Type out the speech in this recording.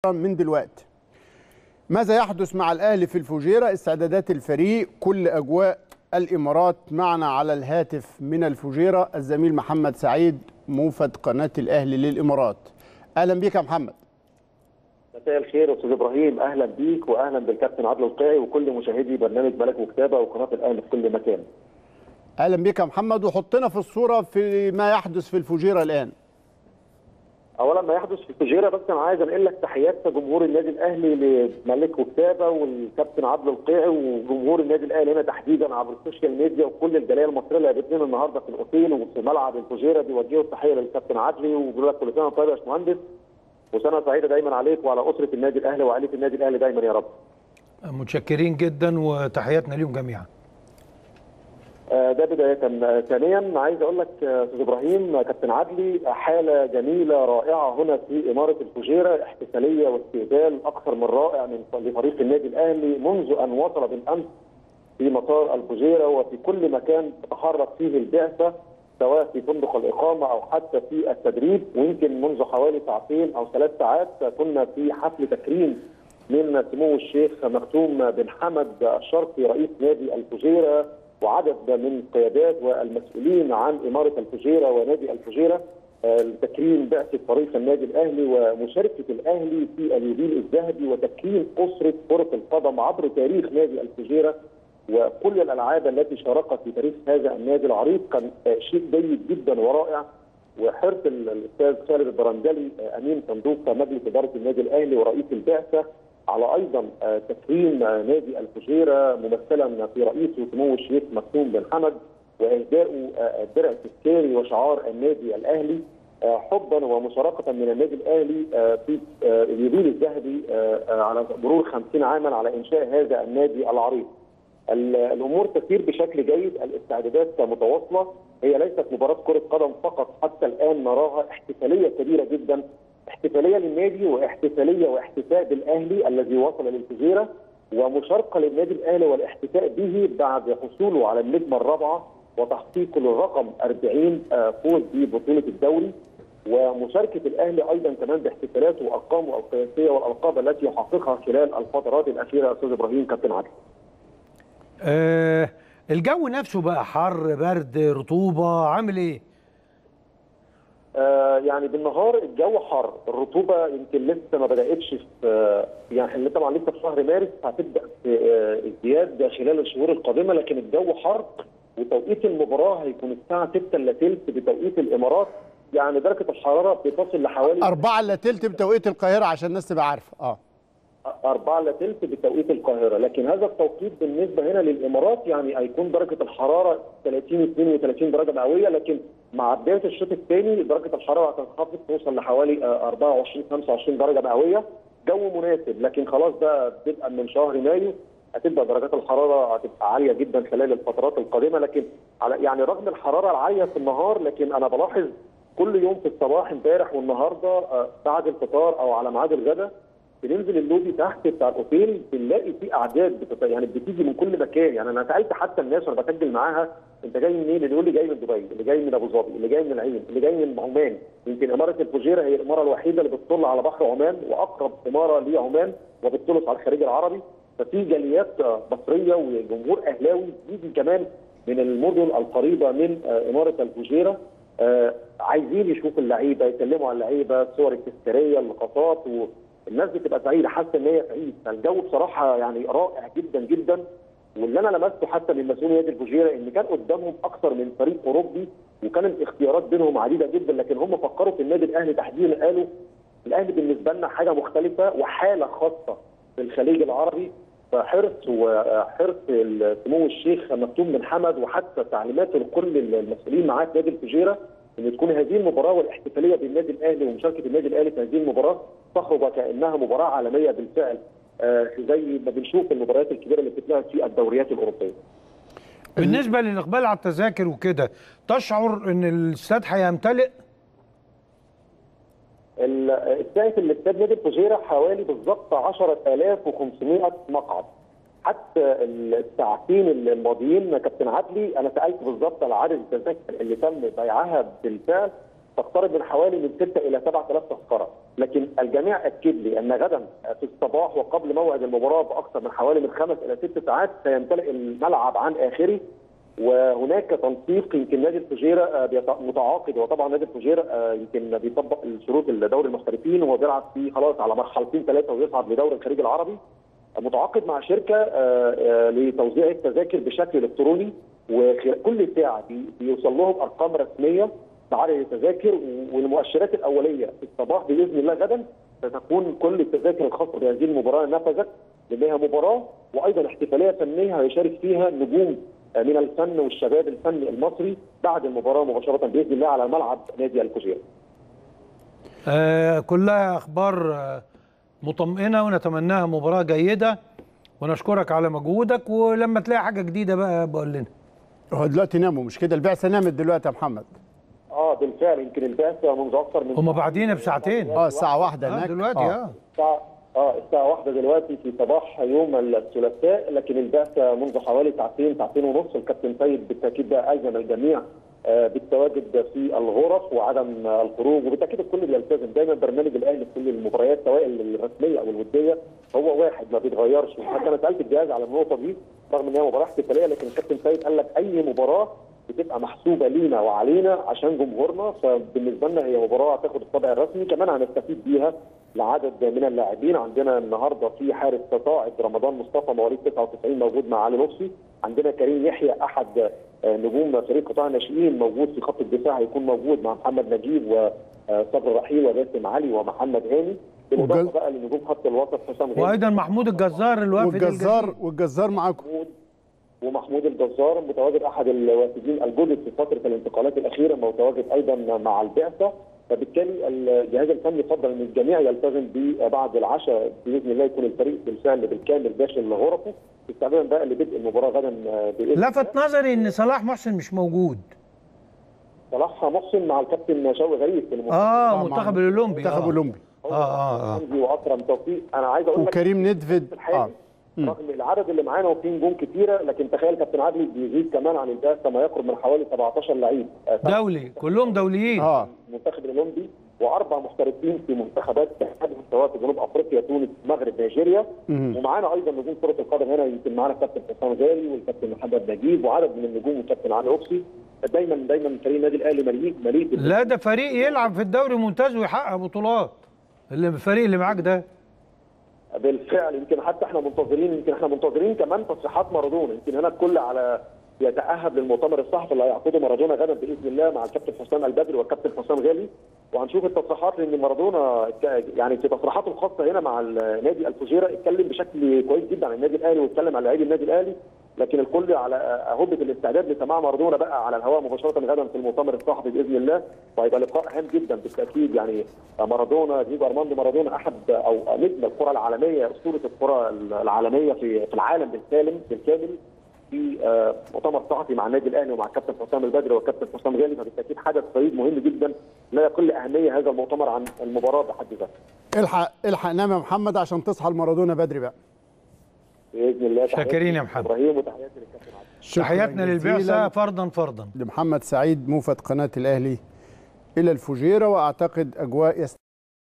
من دلوقتي ماذا يحدث مع الاهلي في الفجيره استعدادات الفريق كل اجواء الامارات معنا على الهاتف من الفجيره الزميل محمد سعيد موفد قناه الاهلي للامارات اهلا بك يا محمد مساء الخير استاذ ابراهيم اهلا بيك واهلا بالكابتن عادل القيعي وكل مشاهدي برنامج ملك وكتابه وقناه الاهلي في كل مكان اهلا بك يا محمد وحطنا في الصوره في ما يحدث في الفجيره الان اولا ما يحدث في الفجيره بس انا عايز انقل لك تحيات جمهور النادي الاهلي لملك وكتابه والكابتن عادل القيعي وجمهور النادي الاهلي هنا تحديدا عبر السوشيال ميديا وكل الجاليه المصريه اللي قابلتنا النهارده في الاوتيل وفي ملعب الفجيره بيوجهوا التحيه للكابتن عدلي وبيقول لك كل سنه وانت طيب يا باشمهندس وسنه سعيده دايما عليك وعلى اسره النادي الاهلي وعائله النادي الاهلي دايما يا رب. متشكرين جدا وتحياتنا ليهم جميعا. ده بداية ثانيا عايز اقول لك استاذ ابراهيم كابتن عدلي حالة جميلة رائعة هنا في امارة الفجيرة احتفالية واستقبال اكثر من رائع من لفريق النادي الاهلي منذ ان وصل بالامس في مطار الفجيرة وفي كل مكان تتحرك فيه البعثة سواء في فندق الاقامة او حتى في التدريب ويمكن منذ حوالي ساعتين او ثلاث ساعات كنا في حفل تكريم من سمو الشيخ مختوم بن حمد الشرقي رئيس نادي الفجيره وعدد من القيادات والمسؤولين عن إمارة الفجيرة ونادي الفجيرة لتكريم بعثة فريق النادي الأهلي ومشاركة الأهلي في اليوبيل الذهبي وتكريم أسرة كرة القدم عبر تاريخ نادي الفجيرة وكل الألعاب التي شاركت في تاريخ هذا النادي العريق كان شيء جيد جدا ورائع وحرص الأستاذ خالد البرندلي أمين صندوق مجلس إدارة النادي الأهلي ورئيس البعثة على ايضا تكريم نادي الفجيره ممثلا في رئيسه سمو الشيخ مكتوم بن حمد واهداء درع تذكاري وشعار النادي الاهلي حبا ومشاركه من النادي الاهلي في اليوبيل الذهبي على مرور 50 عاما على انشاء هذا النادي العريق. الامور تسير بشكل جيد، الاستعدادات متواصله، هي ليست مباراه كره قدم فقط حتى الان نراها احتفاليه كبيره جدا احتفاليه للنادي واحتفاليه واحتفاء بالاهلي الذي وصل للفجيره ومشاركه للنادي الاهلي والاحتفاء به بعد حصوله على النجمه الرابعه وتحقيقه للرقم 40 فوز ببطوله الدوري ومشاركه الاهلي ايضا كمان باحتفالاته وارقامه القياسيه والالقاب التي يحققها خلال الفترات الاخيره يا استاذ ابراهيم كابتن عادل. آه الجو نفسه بقى حر برد رطوبه عامل ايه؟ آه يعني بالنهار الجو حر الرطوبه يمكن لسه ما بداتش في يعني احنا طبعا لسه في شهر مارس هتبدا في آه ازدياد خلال الشهور القادمه لكن الجو حر وتوقيت المباراه هيكون الساعه 6 الا ثلث بتوقيت الامارات يعني درجه الحراره بتصل لحوالي 4 الا ثلث بتوقيت القاهره عشان الناس تبقى عارفه اه 4 الا ثلث بتوقيت القاهره لكن هذا التوقيت بالنسبه هنا للامارات يعني هيكون درجه الحراره 30 32 درجه مئويه لكن مع بدايه الشوط الثاني درجه الحراره هتنخفض توصل لحوالي 24 25 درجه مئويه جو مناسب لكن خلاص بقى بدءا من شهر مايو هتبدا درجات الحراره هتبقى عاليه جدا خلال الفترات القادمه لكن على يعني رغم الحراره العاليه في النهار لكن انا بلاحظ كل يوم في الصباح امبارح والنهارده بعد الفطار او على ميعاد الغداء بننزل اللوبي تحت بتاع الاوتيل بنلاقي في اعداد بتت... يعني بتيجي من كل مكان يعني انا سالت حتى الناس وانا بسجل معاها انت جاي منين؟ اللي يقول لي جاي من دبي، اللي جاي من ابو ظبي، اللي جاي من العين، اللي جاي من عمان، يمكن اماره الفجيره هي الاماره الوحيده اللي بتطل على بحر عمان واقرب اماره لعمان وبتطلق على الخليج العربي، ففي جاليات مصريه وجمهور اهلاوي بيجي كمان من المدن القريبه من اماره الفجيره آه عايزين يشوفوا اللعيبه يتكلموا عن اللعيبه الصور التذكاريه اللقطات و... الناس بتبقى سعيده حاسه ان هي سعيد فالجو بصراحه يعني رائع جدا جدا واللي انا لمسته حتى من مسؤولي نادي الفجيره ان كان قدامهم اكثر من فريق اوروبي وكانت الاختيارات بينهم عديده جدا لكن هم فكروا في النادي الاهلي تحديدا قالوا الاهلي بالنسبه لنا حاجه مختلفه وحاله خاصه في الخليج العربي فحرص وحرص سمو الشيخ مكتوم بن حمد وحتى تعليمات لكل المسؤولين معاه في نادي الفجيره ان تكون هذه المباراه والاحتفاليه بالنادي الاهلي ومشاركه النادي الاهلي في هذه المباراه تخرج كانها مباراه عالميه بالفعل آه زي ما بنشوف المباريات الكبيره اللي بتتلعب في الدوريات الاوروبيه. بالنسبه للاقبال على التذاكر وكده تشعر ان الاستاد هيمتلئ؟ السائق اللي استاد نادي الفجيره حوالي بالظبط 10500 مقعد. حتى الساعتين الماضيين كابتن عدلي انا سالت بالظبط على عدد التذاكر اللي تم بيعها بالفعل تقترب من حوالي من 6 الى 7000 تذكره لكن الجميع اكد لي ان غدا في الصباح وقبل موعد المباراه باكثر من حوالي من خمس الى ست ساعات سيمتلئ الملعب عن اخره وهناك تنسيق يمكن نادي الفجيره آه، بيت- متعاقد وطبعا نادي الفجيره آه، يمكن بيطبق الشروط الدوري المحترفين وهو بيلعب فيه خلاص على مرحلتين ثلاثه ويصعد لدوري الخليج العربي متعاقد مع شركه آه، آه، لتوزيع التذاكر بشكل الكتروني وكل ساعه بي- بيوصل لهم ارقام رسميه بعدد التذاكر والمؤشرات الاوليه في الصباح باذن الله غدا ستكون كل التذاكر الخاصه بهذه المباراه نفذت لانها مباراه وايضا احتفاليه فنيه هيشارك فيها نجوم آه، من الفن والشباب الفني المصري بعد المباراه مباشره باذن الله على ملعب نادي الفجيره. آه كلها اخبار آه مطمئنه ونتمناها مباراه جيده ونشكرك على مجهودك ولما تلاقي حاجه جديده بقى بقول لنا هو دلوقتي ناموا مش كده البعثه نامت دلوقتي يا محمد اه بالفعل يمكن البعثه منذ اكثر من هم بعدين بساعتين اه الساعه واحدة آه هناك دلوقتي آه. اه الساعة اه الساعة واحدة دلوقتي في صباح يوم الثلاثاء لكن البعثة منذ حوالي ساعتين ساعتين ونص الكابتن سيد بالتأكيد ده ألزم الجميع آه، بالتواجد في الغرف وعدم آه، الخروج وبالتأكيد الكل بيلتزم دايما برنامج الأهلي في كل المباريات سواء الرسمية أو الودية هو واحد ما بيتغيرش حتى أنا سألت الجهاز على النقطة دي رغم إن هي مباراة احتفالية لكن الكابتن سيد قال لك أي مباراة بتبقى محسوبه لينا وعلينا عشان جمهورنا فبالنسبه لنا هي مباراه هتاخد الطابع الرسمي كمان هنستفيد بيها لعدد من اللاعبين عندنا النهارده في حارس تصاعد رمضان مصطفى مواليد 99 موجود مع علي لطفي عندنا كريم يحيى احد آه، نجوم فريق قطاع الناشئين موجود في خط الدفاع هيكون موجود مع محمد نجيب وصبر رحيل وباسم علي ومحمد هاني بالاضافه والجل- بقى لنجوم خط الوسط حسام غالي وايضا محمود الجزار الوافد والجزار الجديد. والجزار معاكم محمود ومحمود الجزار متواجد احد الوافدين الجدد في فتره الانتقالات الاخيره متواجد ايضا مع البعثه فبالتالي الجهاز الفني فضل ان الجميع يلتزم بعد العشاء باذن الله يكون الفريق بالفعل بالكامل داخل غرفه استعدادا بقى لبدء المباراه غدا باذن الله لفت نظري ان صلاح محسن مش موجود صلاح محسن مع الكابتن شوقي غريب في المنتخب اه مع- منتخب الاولمبي منتخب آه. اولمبي اه اه اه حمدي واكرم توفيق انا عايز اقول لك وكريم ندفد في الحالي اه مم. رغم العدد اللي معانا وفي نجوم كتيره لكن تخيل كابتن عادل بيزيد كمان عن البعثه ما يقرب من حوالي 17 لعيب آه، دولي كلهم دوليين اه المنتخب الاولمبي واربع محترفين في منتخبات تحدث سواء في جنوب افريقيا تونس المغرب نيجيريا مهم. ومعانا ايضا نجوم كره القدم هنا يمكن معانا الكابتن حسام غالي والكابتن محمد نجيب وعدد من النجوم والكابتن علي اوكسي دايما دايما فريق النادي الاهلي مليء مليء بال- لا ده فريق يلعب في الدوري الممتاز ويحقق بطولات اللي الفريق اللي معاك ده بالفعل يمكن حتى احنا منتظرين يمكن احنا منتظرين كمان تصريحات مارادونا يمكن هنا الكل على يتاهب للمؤتمر الصحفي اللي هيعقده مارادونا غدا باذن الله مع الكابتن حسام البدري والكابتن حسام غالي وهنشوف التصريحات لان مارادونا ك- يعني في تصريحاته الخاصه هنا مع النادي الفجيره اتكلم بشكل كويس جدا عن النادي الاهلي واتكلم عن لاعبي النادي الاهلي لكن الكل على هبه الاستعداد لسماع مارادونا بقى على الهواء مباشره غدا في المؤتمر الصحفي باذن الله وهيبقى لقاء هام جدا بالتاكيد يعني مارادونا دييجو ارماندو مارادونا احد او نجم الكره العالميه اسطوره الكره العالميه في في العالم بالكامل بالكامل في آه، مؤتمر صحفي مع النادي الاهلي ومع الكابتن حسام البدري والكابتن حسام غالي فبالتاكيد حدث فريد مهم جدا لا يقل اهميه هذا المؤتمر عن المباراه بحد ذاتها الحق الحق نام يا محمد عشان تصحى المارادونا بدري بقى باذن الله شاكرين يا محمد. ابراهيم وتحياتي للكابتن عادل شكراً تحياتنا جزيلاً للبعثه فردا فردا لمحمد سعيد موفد قناه الاهلي الى الفجيره واعتقد اجواء يست